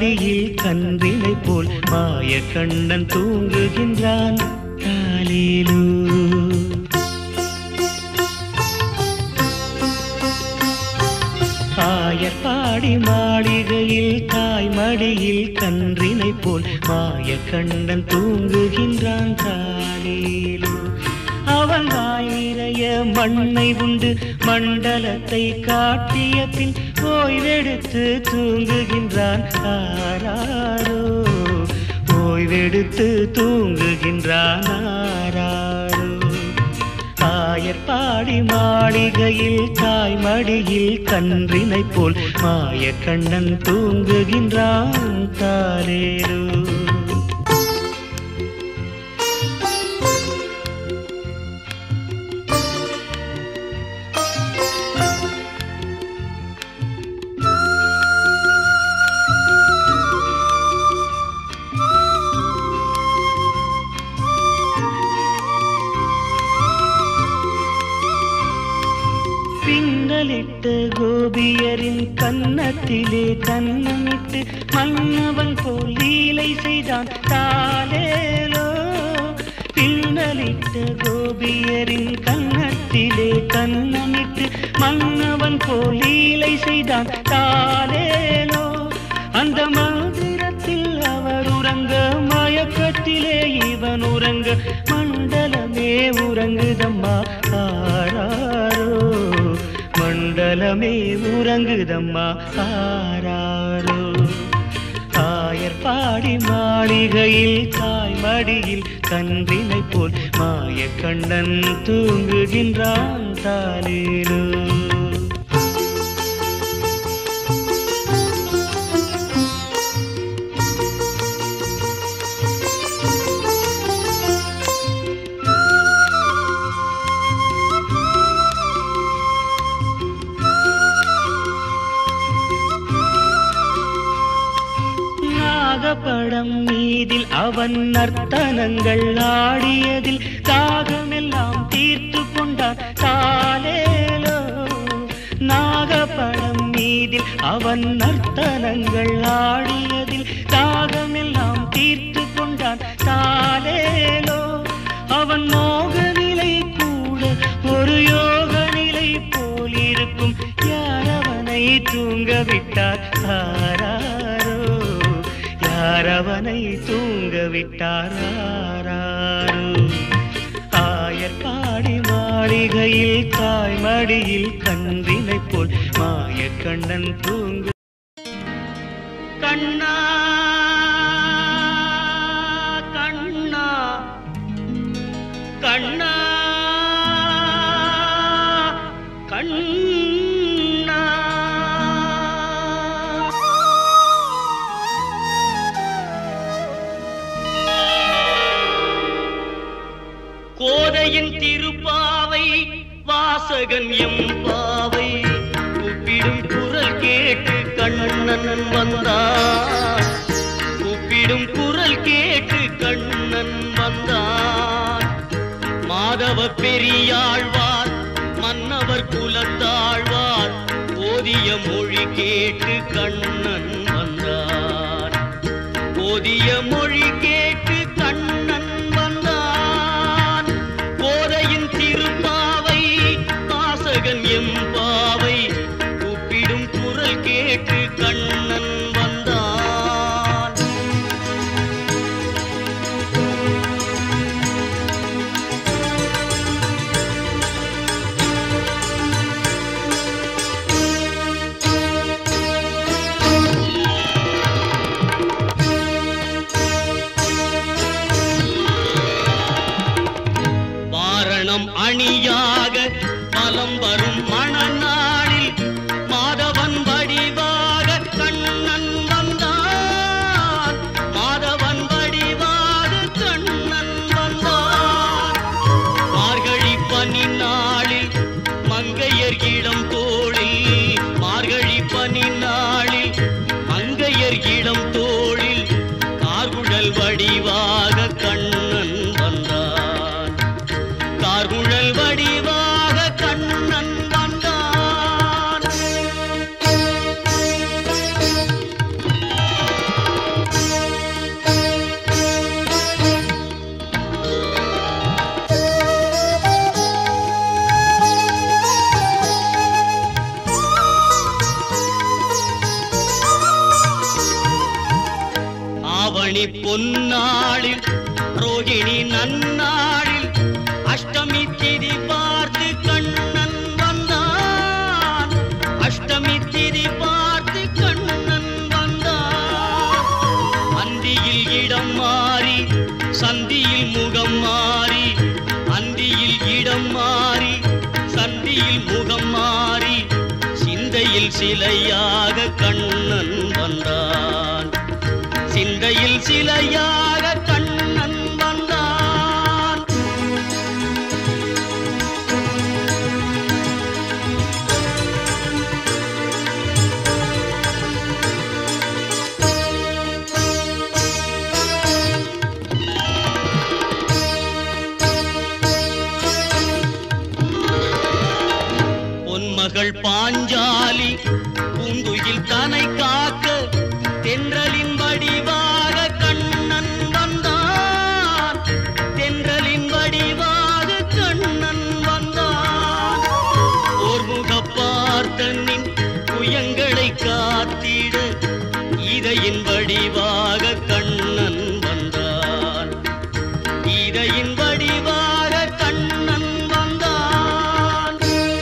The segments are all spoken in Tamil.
மடியில் கன்றினை போல் மாய கண்ணன் தூங்குகின்றான் தாலேலூ ஆயர்பாடி மாளிகையில் தாய் மடியில் கன்றினை போல் மாய கண்ணன் தூங்குகின்றான் தாலேலூ அவன் வாய் நிறைய மண்ணை உண்டு மண்டலத்தை காட்டிய பின் ஓய்வெடுத்து தூங்குகின்றான் ஆராரோ ஓய்வெடுத்து தூங்குகின்றான் ஆராரோ ஆயர்பாடி மாளிகையில் தாய் மடியில் கன்றினை போல் மாய கண்ணன் தூங்குகின்றான் தாரேரோ பின்னலிட்ட கோபியரின் கன்னத்திலே கன்னமிட்டு மன்னவன் போல் லீலை செய்தான் தாலேலோ பின்னலிட்ட கோபியரின் கன்னத்திலே கன்னமிட்டு மன்னவன் போல் லீலை செய்தான் தாலேலோ அந்த மந்திரத்தில் அவர் உறங்க மயக்கத்திலே இவன் உறங்க மண்டலமே உறங்குதம்மா ஆராரோ மண்டலமே உறங்குதம்மா ஆராரோ ஆயர்பாடி மாளிகையில் தாய் மடியில் கன்றினை போல் மாய கண்ணன் தூங்குகின்றான் தாலேலோ நாகப்படம் மீதில் அவன் நர்த்தனங்கள் ஆடியதில் தாகமெல்லாம் தீர்த்து கொண்டான் தாலேலோ நாகப்படம் மீதில் அவன் நர்த்தனங்கள் ஆடியதில் தாகமெல்லாம் தீர்த்து கொண்டான் தாலேலோ அவன் மோக நிலை கூட ஒரு யோக நிலை போல் இருக்கும் யார் அவனை தூங்க விட்டார் ஆராரோ யார் அவனை தூங்க விட்டார் ஆராரோ ஆயர்பாடி மாளிகையில் தாய் மடியில் கன்றினை போல் மாய கண்ணன் தூங்கு கண்ணா கண்ணா கண்ணா கண்ணா கோதையின் திருப்பாவை வாசகன் எம்பாவை கூப்பிடும் குரல் கேட்டு கண்ணன் வந்தான் கூப்பிடும் குரல் கேட்டு கண்ணன் வந்தான் மாதவ பெரியாழ்வார் மன்னவர் குலத்தாழ்வார் போதிய மொழி கேட்டு கண்ணன் வந்தான் போதிய மொழி கேட்டு கண்ணன் வந்தான் கோதையின் திருப்பாவை வாசகன் எம்பாவை கூப்பிடும் குரல் கேட்டு கண்ணன் வந்தான் ஆவணி பொன்னாளில் ரோகிணி நன்னாளில் அஷ்டமி திதி பார்த்து கண்ணன் வந்தான் அஷ்டமி திதி பார்த்து கண்ணன் வந்தான் அந்தியில் இடம் மாறி சந்தியில் முகம் மாறி அந்தியில் இடம் மாறி சந்தியில் முகம் மாறி சிந்தையில் சிலையாக கண்ணன் வந்தான் சிந்தையில் சிலையாக கண்ணன் வந்தான் பொன்மகள் பாஞ்சாலி பூங்குயில் தனை காக்க தென்றலின் வடிவாக கண்ணன் வந்தான் தென்றலின் வடிவாக கண்ணன் வந்தான் ஓர்முக பார்த்தனின் புயங்களை காத்திட இதையின் வடிவாக கண்ணன் வந்தான் இதையின் வடிவாக கண்ணன் வந்தான்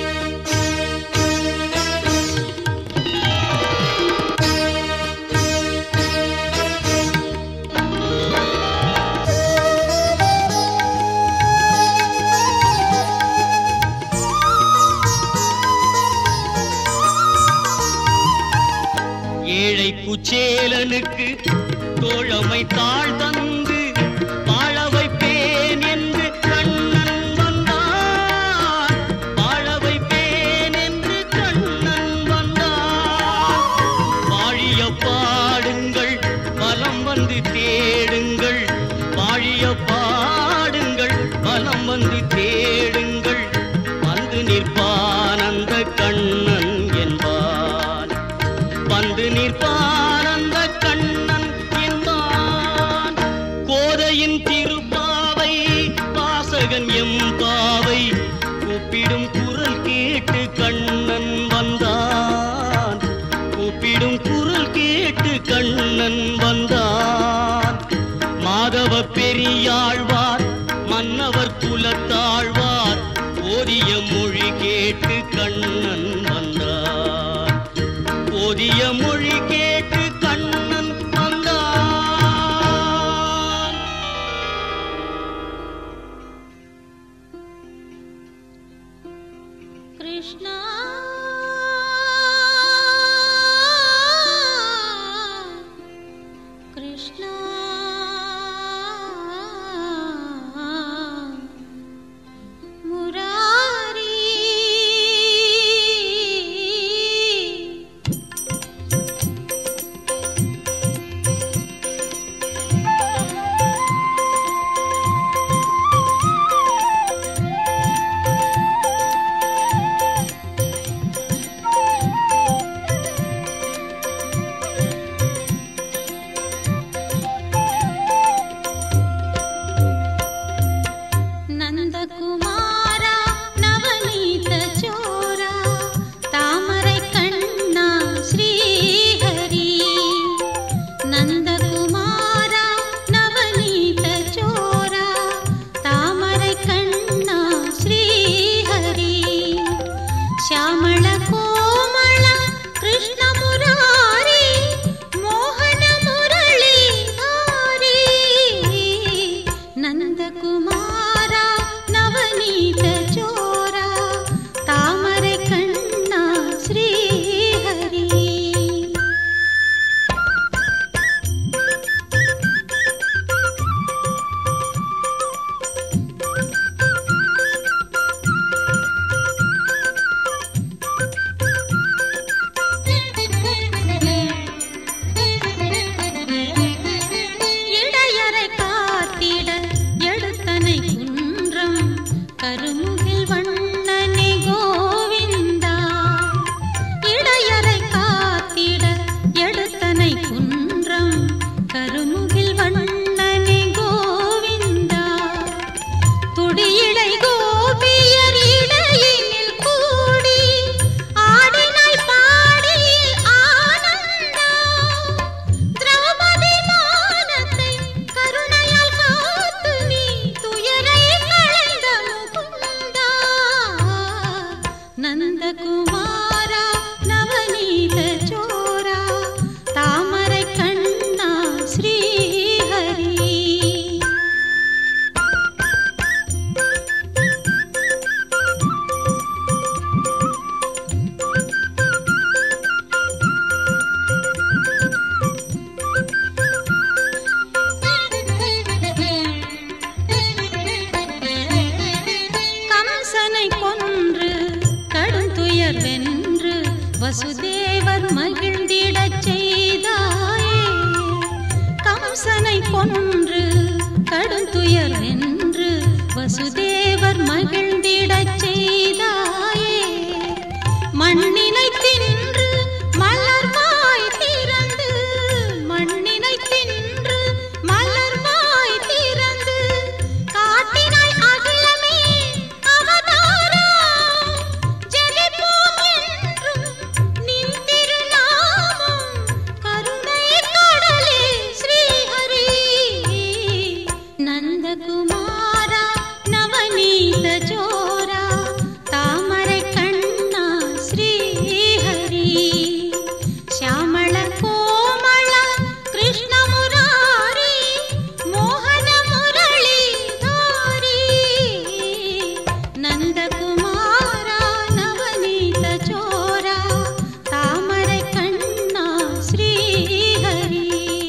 ஏழை குச்சேலனுக்கு தோழமை தாழ் தந்து வாழ வைப்பேன் என்று கண்ணன் வந்தான் வாழ வைப்பேன் என்று கண்ணன் வந்தான் வாழிய பாடுங்கள் பலம் வந்து தேடுங்கள் வாழிய பாடுங்கள் பலம் வந்து தேடுங்கள் வந்து நிற்பான் அந்த கண்ணன் என்பான் வந்து நிற்பான் அந்த கண்ணன் என்பான் கோதையின் திருப்பாவை வாசகன் எம்பாவை கூப்பிடும் குரல் கேட்டு கண்ணன் வந்தான் கூப்பிடும் குரல் கேட்டு கண்ணன் வந்தான் மாதவ பெரியாழ்வார் மன்னவர் குலத்தாழ்வார் ஓதிய மொழி கேட்டு கண்ணன் வந்தான் ஓதிய மொழி கேட்டு கண்ணன் வந்தான் கிருஷ்ணா கிருஷ்ணா முராரி நந்தகுமாரா நவநீத சோரா தாமரை கண்ணா ஸ்ரீஹரி நந்தகுமாரா நவநீத சோரா தாமரை கண்ணா ஸ்ரீஹரி ಶ್ಯಾಮಳ ಕೋಮಳ ಕೃಷ್ಣ ಮುರಾರಿ ಮೋಹನ ಮುರಳಿ ಹಾರಿ ನಂದಕುಮಾರ ನವನೀತ ಚೋರ ತಾಮರೆ ಕಣ್ಣ ಶ್ರೀಹರಿ இடையரை காத்திட எடுத்தனை குன்றம் கருமுகில் வண்ணனே கோவிந்தா இடையரை காத்திட எடுத்தனை குன்றம் கருமுகில் வண்ணனே கோவிந்தா துடியிடை கோபியர் இடையினில் கூடி ஆடினாய் பாடி ஆனந்தா திரௌபதி மானத்து கம்சனை கொன்று கடுந்துயர் வென்று வசுதேவர் மகிழ்ந்திடச் செய்தாயே மண்ணினை தின்று மலர்வாய் திறந்து மண்ணினை தின்று மலர்வாய் திறந்து காட்டினாய் அகிலமே அவதாரா ஜெபிப்போம் என்றும் நின் திருநாமம் கருணை கடலே ஸ்ரீஹரி நந்தகுமாரா நவநீத ஜோரா தாமரை கண்ணா ஸ்ரீஹரி ಶ್ಯಾಮಳ ಕೋಮಳ ಕೃಷ್ಣ ಮುರಾರಿ ಮೋಹನ ಮುರಳಿ ಧಾರಿ ನಂದಕುಮಾರ ನವನೀತ ಚೋರ ತಾಮರೆ ಕಣ್ಣ ಶ್ರೀಹರಿ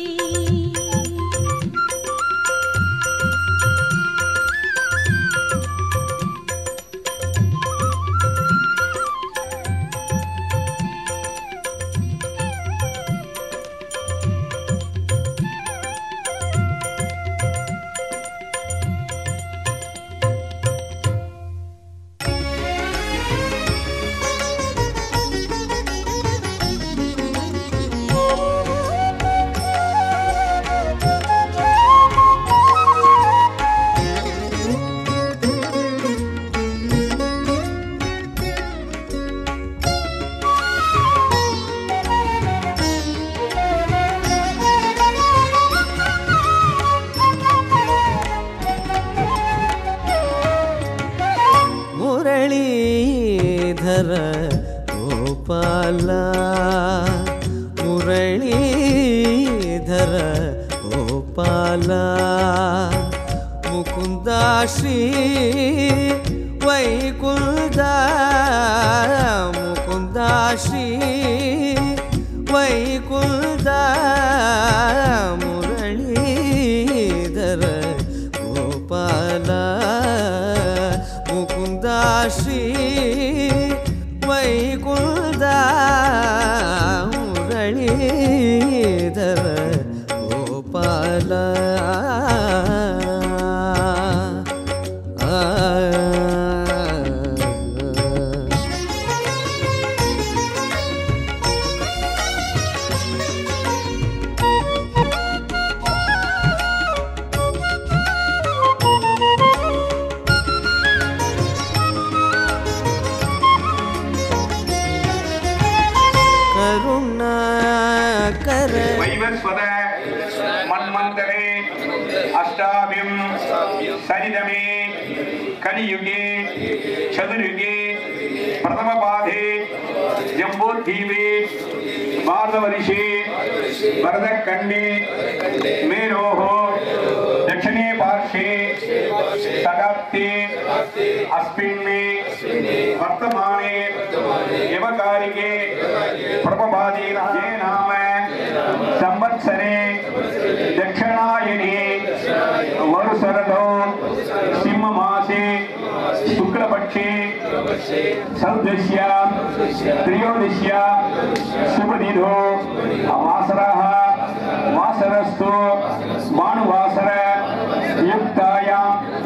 ಮುರಳೀಧರ ಗೋಪಾಲ ಮುರಳೀಧರ ಗೋಪಾಲ ಮುಕುಂದ ಶ್ರೀ ವೈಕುಂದ ಮುಕುಂದ ಶ್ರೀ ವೈಕುಂದ ಮುರಳೀಧರ ಗೋಪಾಲ ಮುಕುಂದ ಶ್ರೀ ವೈಕುಂದ ಮುರಳೀಧರ ಗೋಪಾಲ ಆ கருணாகர वैवस्वत मन्मन्तरे अष्टाभिं सरिदमे कलियुगे चतुर्युगे प्रथमपादे जम्बोद्वीपे भारतवर्षे भरतखण्डे मेरोः दक्षिणे पार्श्वे शताब्दे अस्मिन् वर्तमाने यवकारिके प्रभभादीन ये नाम संवत्सरे दक्षिणायने वरुसरदो सिंहमासे शुक्लपक्षे सौदश्य त्रयोदश्य शुभदिनो वासरः वासरस्तु भानुवासर युक्तायां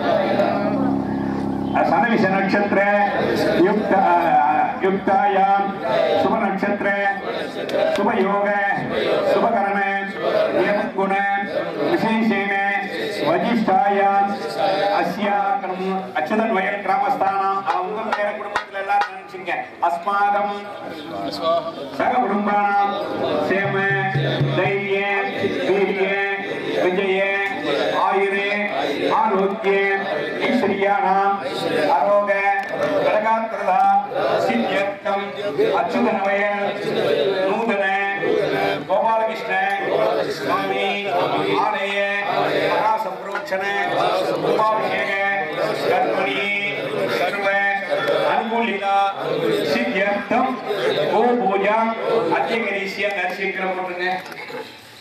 सनविष नक्षत्र युक्त युक्तायां शुभ नक्षत्र शुभ योग शुभ करण गुण विशेषेण वजिष्ठायां अस्य अच्युतन वयல் கிராமஸ்தானம் அவங்க பேர குடும்பத்துல எல்லாரும் நினைச்சுங்க அஸ்மாகம் சக குடும்பானாம் சேம தைரிய வீரிய விஜய ஆயுரே ஆரோக்கிய ஐஸ்வர்யானாம் அரோக கடகாத்திரதா சித்தியர்த்தம் அச்சுதனவய நூதன கோபாலகிருஷ்ண சுவாமி ஆலய மகாசம்பிரோட்சண உபாபிஷேக கர்மணி சர்வ அனுகூலிதா சித்தியர்த்தம் கோ பூஜா அத்தியகரிசியா தரிசிக்கிற போட்டுங்க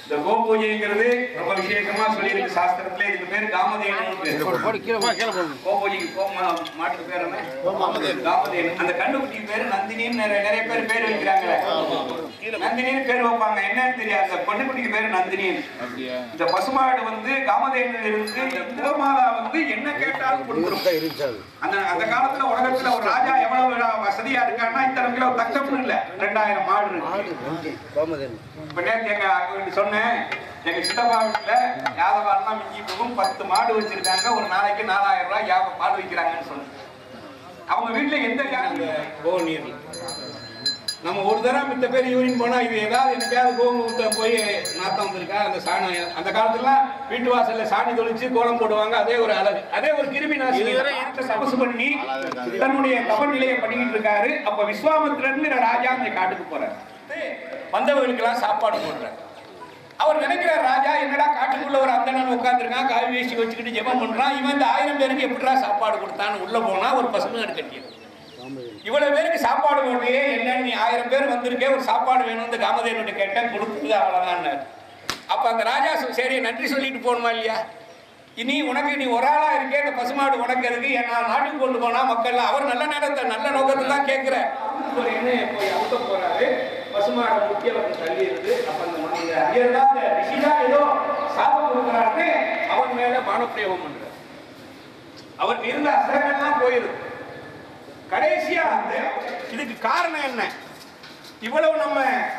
இந்த கோபூஜைங்கிறது ரொம்ப விசேஷமா சொல்லியிருக்கு சாஸ்திரத்துல இதுக்கு பேரு காமதேனு பேரு கோபூஜைக்கு கோ மா- மாட்டுக்கு பேர் என்ன காமதேனு அந்த கண்டுக்குட்டிக்கு பேரு நந்தினின்னு நிறைய நிறைய பேர் பேர் வைக்கிறாங்க நந்தினின்னு பேர் வைப்பாங்க என்னன்னு தெரியாது அந்த பொண்ணுக்குட்டிக்கு பேரு நந்தினின்னு இந்த பசுமாடு வந்து காமதேனு இருந்து இந்த கோமாதா வந்து என்ன கேட்டாலும் கொடுத்துரும் அந்த அந்த காலத்துல உலகத்துல ஒரு ராஜா எவ்வளவு வசதியா இருக்கான்னா இத்தனை கிலோ தக்கம்னு இல்ல ரெண்டாயிரம் மாடு இருக்கு இப்ப நேத்து எங்க அங்க சொன்னேன் எங்க சித்தப்பா வீட்டுல யாதவாரெல்லாம் மிஞ்சி போகும் பத்து மாடு வச்சிருக்காங்க ஒரு நாளைக்கு நாலாயிரம் ரூபாய் யாபம் பால் வைக்கிறாங்கன்னு சொன்னேன் அவங்க வீட்டுல எந்த ஜாதி கோ நீர் நம்ம ஒரு தடவை மித்த பேர் யூரின் போனா இது ஏதாவது என்னைக்காவது கோமுகத்தை போய் நாத்தம் வந்திருக்கா அந்த சாணம் அந்த காலத்துல வீட்டு வாசல்ல சாணி தொளிச்சு கோலம் போடுவாங்க அதே ஒரு அழகு அதே ஒரு கிருமி நாசினி தபசு பண்ணி தன்னுடைய தவ நிலையை பண்ணிக்கிட்டு இருக்காரு அப்ப விஸ்வாமித்திரன் ராஜா அந்த காட்டுக்கு போறாரு வந்தவர்களுக்கு எல்லாம் சாப்பாடு போடுறாரு அவர் நினைக்கிறார் ராஜா என்னடா காட்டுக்குள்ள ஒரு அந்தணன் உட்காந்துருக்கான் காவி வேஷ்டி வச்சுக்கிட்டு ஜெபம் பண்றான் இவன் இந்த ஆயிரம் பேருக்கு எப்படிடா சாப்பாடு கொடுத்தான்னு உள்ள போனா ஒரு பசுமாடு கட்டியது இவ்வளவு பேருக்கு சாப்பாடு போடுறியே என்ன நீ ஆயிரம் பேர் வந்திருக்கே ஒரு சாப்பாடு வேணும்னு காமதேவன்கிட்ட கேட்டேன் கொடுத்தது அவ்வளவுதான் அப்ப அந்த ராஜா சொ- சரி நன்றி சொல்லிட்டு போகணுமா இல்லையா இனி உனக்கு நீ ஒரு ஆளா இருக்கே இந்த பசுமாடு உனக்கு இருக்கு நான் நாட்டுக்கு கொண்டு போனா மக்கள் அவர் நல்ல நேரத்தை நல்ல நோக்கத்துல தான் கேட்கிற ஒரு எண்ணெயை போய் அவுத்த போறாரு பசுமாடு முக்கிய தள்ளி இருக்கு அப்ப அந்த மனித ஐயர்தான் அந்த ரிஷிதா ஏதோ சாபம் கொடுக்குறாரு அவன் மேல பானப்பிரயோகம் பண்றாரு அவர் இருந்த அசரங்கள்லாம் போயிருது கடைசியா அந்த இதுக்கு காரணம் என்ன இவ்வளவு நம்ம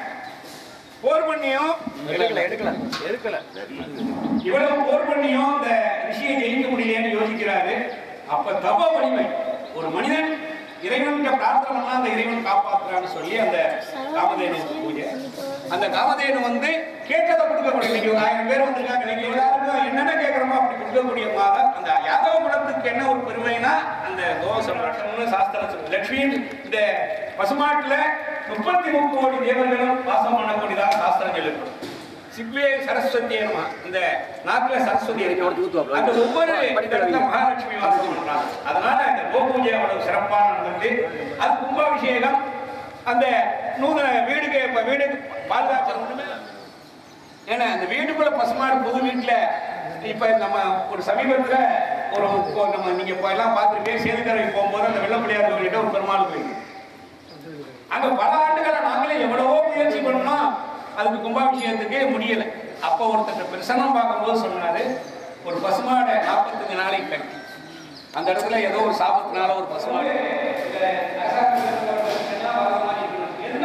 போர் பண்ணியும் எடுக்கல எடுக்கல எடுக்கல இவ்வளவு போர் பண்ணியும் இந்த ரிஷியை ஜெயிக்க முடியலன்னு யோசிக்கிறாரு அப்ப தப வலிமை ஒரு மனிதன் இறைவன்கிட்ட பிரார்த்தனை பண்ணா அந்த இறைவன் காப்பாத்துறான்னு சொல்லி அந்த காமதேனு பூஜை அந்த காமதேனு வந்து கேட்டதை கொடுக்கக்கூடிய இன்னைக்கு ஒரு ஆயிரம் பேர் வந்திருக்காங்க நீங்க எல்லாருக்கும் என்னென்ன கேட்கறோமோ அப்படி கொடுக்கக்கூடிய மாதம் அந்த யாதவ குலத்துக்கு என்ன ஒரு பெருமைனா அந்த கோசம்னு சாஸ்திரம் சொல்லுது லட்சுமி இந்த பசுமாட்டுல முப்பத்தி முக்கோடி தேவர்களும் வாசம் பண்ணக்கூடியதாக சாஸ்திரம் சொல்லப்படும் சிக்வே சரஸ்வதி என்னமா இந்த நாட்டுல சரஸ்வதி இருக்கு. அந்த ஒவ்வொரு இடத்துல மகாலட்சுமி வாசம் பண்றாங்க அதனால இந்த கோபூஜை அவ்வளவு சிறப்பான நடந்தது அது கும்பாபிஷேகம் அந்த நூதன வீடுக்கு இப்ப வீடுக்கு பாதுகாப்பு ஏன்னா அந்த வீட்டுக்குள்ள பசுமாடு புது வீட்டுல இப்ப நம்ம ஒரு சமீபத்துல ஒரு இப்போ நம்ம நீங்க இப்போ எல்லாம் பார்த்துருக்கேன் சேதுக்கரை போகும்போது அந்த வெள்ளப்பிள்ளையார் கோயில்கிட்ட ஒரு பெருமாள் கோயில் அங்க பல ஆண்டுகளா நாங்களே எவ்வளவோ முயற்சி பண்ணோம் அதுக்கு கும்பாபிஷேகத்துக்கு முடியல அப்ப ஒருத்தர் பிரசன்னம் பார்க்கும்போது சொன்னாரு ஒரு பசுமாடை நாற்பத்தஞ்சு நாளைக்கு கட்டி அந்த இடத்துல ஏதோ ஒரு சாபத்தினால ஒரு பசுமாடு என்ன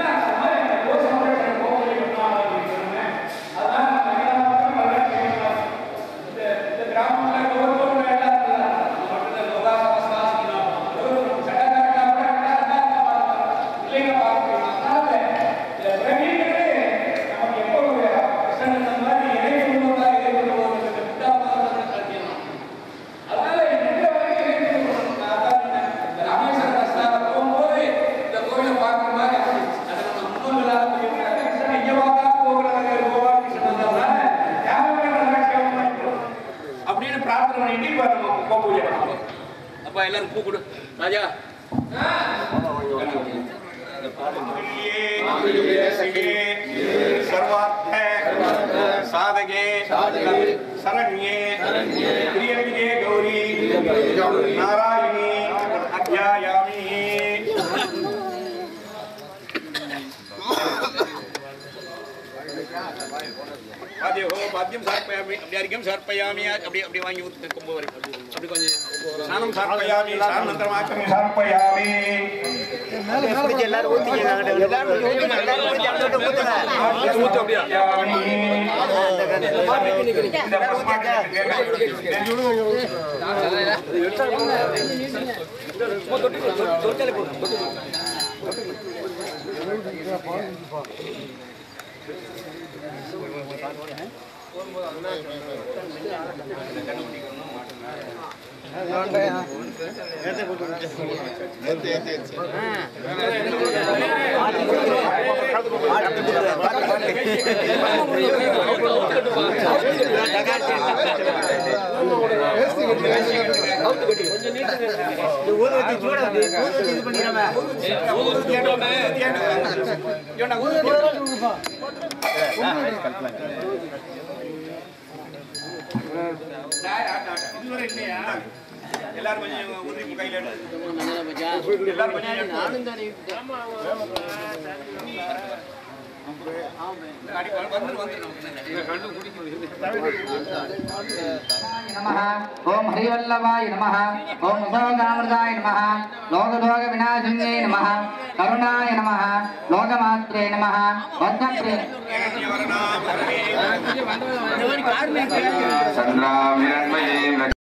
அப்படின்னு பிரார்த்தனை பண்ணிட்டு இப்ப நம்ம கும்ப பூஜை பண்ணுவோம் அப்ப எல்லாரும் பூ கொடு ராஜா சர்வார்த்த சாதகே சரண்யே பிரியவிஜே கௌரி நாராயணி அத்தியாயாமி பாத்தியோ பாத்தியம் சார்ப்பயாமி அப்படி அரிக்கம் சார்ப்பயாமி அப்படி அப்படி வாங்கி ஊத்து கொம்பு வரைக்கும் அப்படி கொஞ்சம் ஸ்நானம் சார்ப்பயாமி சானந்தரமாக்கம் சார்ப்பயாமி ஊத்து அப்படியா இந்த பசுமாட்டு இவனை ஊத்து இதுவரை இல்லையா எல்லாரும் கொஞ்சம் உதிரி கையில எடு. எல்லாரும் கொஞ்சம் எடுத்து. அடி வந்துரு வந்துரு नमः ओम हरिवल्लभाय नमः ओम अशोकामृताय नमः लोकदोग विनाशिन्ये नमः करुणाय नमः लोकमात्रे नमः वद्धप्रे வரணும் சந்திராமிரண்மயே